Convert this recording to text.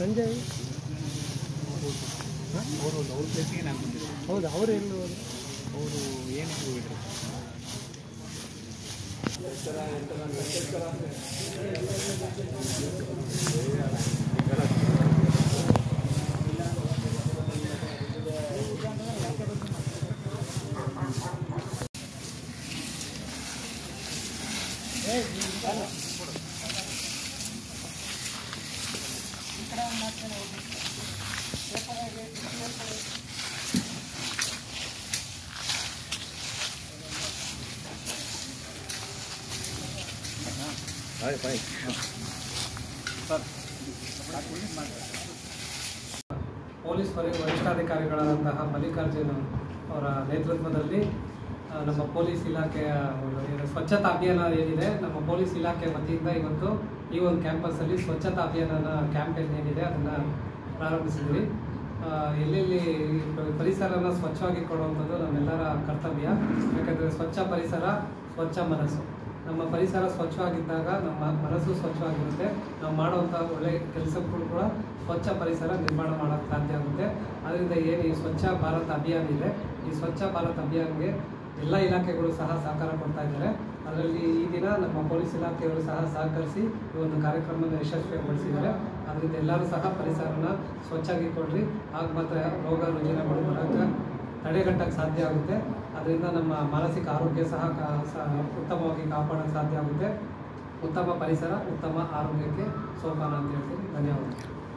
ಸಂಜಯ್ ಅವರು ಅವ್ರ ಪ್ಲೇಸಿಗೆ ನಾನು ಬಂದಿದ್ದೆ ಹೌದು ಅವರು ಎಲ್ಲಿ ಹೋದ್ರು ಅವರು ಏನಕ್ಕೆ ಹೋಗಿದ್ರು ಪೊಲೀಸ್ ವರಿ ವರಿಷ್ಠಾಧಿಕಾರಿಗಳಾದಂತಹ ಮಲ್ಲಿಕಾರ್ಜುನ್ ಅವರ ನೇತೃತ್ವದಲ್ಲಿ ಆ, ನಮ್ಮ ಪೊಲೀಸ್ ಇಲಾಖೆಯ ಒಂದು ಏನು ಸ್ವಚ್ಛತಾ ಅಭಿಯಾನ ಏನಿದೆ ನಮ್ಮ ಪೊಲೀಸ್ ಇಲಾಖೆ ವತಿಯಿಂದ ಇವತ್ತು ಈ ಒಂದು ಕ್ಯಾಂಪಸ್ಸಲ್ಲಿ ಸ್ವಚ್ಛತಾ ಅಭಿಯಾನನ ಕ್ಯಾಂಪೇನ್ ಏನಿದೆ ಅದನ್ನು ಪ್ರಾರಂಭಿಸಿದ್ವಿ ಆ, ಎಲ್ಲೆಲ್ಲಿ ಪ- ಪರಿಸರನ ಸ್ವಚ್ಛವಾಗಿ ಕೊಡುವಂಥದ್ದು ನಮ್ಮೆಲ್ಲರ ಕರ್ತವ್ಯ ಯಾಕಂದರೆ ಸ್ವಚ್ಛ ಪರಿಸರ ಸ್ವಚ್ಛ ಮನಸ್ಸು ನಮ್ಮ ಪರಿಸರ ಸ್ವಚ್ಛವಾಗಿದ್ದಾಗ ನಮ್ಮ ಮನಸ್ಸು ಸ್ವಚ್ಛವಾಗಿರುತ್ತೆ ನಾವು ಮಾಡುವಂಥ ಒಳ್ಳೆಯ ಕೆಲಸಗಳು ಕೂಡ ಸ್ವಚ್ಛ ಪರಿಸರ ನಿರ್ಮಾಣ ಮಾಡೋಕ್ಕೆ ಸಾಧ್ಯ ಆಗುತ್ತೆ ಅದರಿಂದ ಏನು ಈ ಸ್ವಚ್ಛ ಭಾರತ್ ಅಭಿಯಾನ ಇದೆ ಈ ಸ್ವಚ್ಛ ಭಾರತ್ ಅಭಿಯಾನ್ಗೆ ಎಲ್ಲ ಇಲಾಖೆಗಳು ಸಹ ಸಹಕಾರ ಕೊಡ್ತಾ ಇದ್ದಾರೆ ಅದರಲ್ಲಿ ಈ ದಿನ ನಮ್ಮ ಪೊಲೀಸ್ ಇಲಾಖೆಯವರು ಸಹ ಸಹಕರಿಸಿ ಈ ಒಂದು ಕಾರ್ಯಕ್ರಮವನ್ನು ಯಶಸ್ವಿಗೊಳಿಸಿದ್ದಾರೆ ಅದರಿಂದ ಎಲ್ಲರೂ ಸಹ ಪರಿಸರನ ಸ್ವಚ್ಛಾಗಿ ಕೊಡ್ರಿ ಆಗ ಮಾತ್ರ ರೋಗ ರುಜಿನಗಳು ಬರೋಕ್ಕೆ ತಡೆಗಟ್ಟಕ್ಕೆ ಸಾಧ್ಯ ಆಗುತ್ತೆ ಅದರಿಂದ ನಮ್ಮ ಮಾನಸಿಕ ಆರೋಗ್ಯ ಸಹ ಕಾ- ಸ- ಉತ್ತಮವಾಗಿ ಕಾಪಾಡೋಕ್ಕೆ ಸಾಧ್ಯ ಆಗುತ್ತೆ ಉತ್ತಮ ಪರಿಸರ ಉತ್ತಮ ಆರೋಗ್ಯಕ್ಕೆ ಸೋಪಾನ ಅಂತ ಹೇಳ್ತೀನಿ ಧನ್ಯವಾದ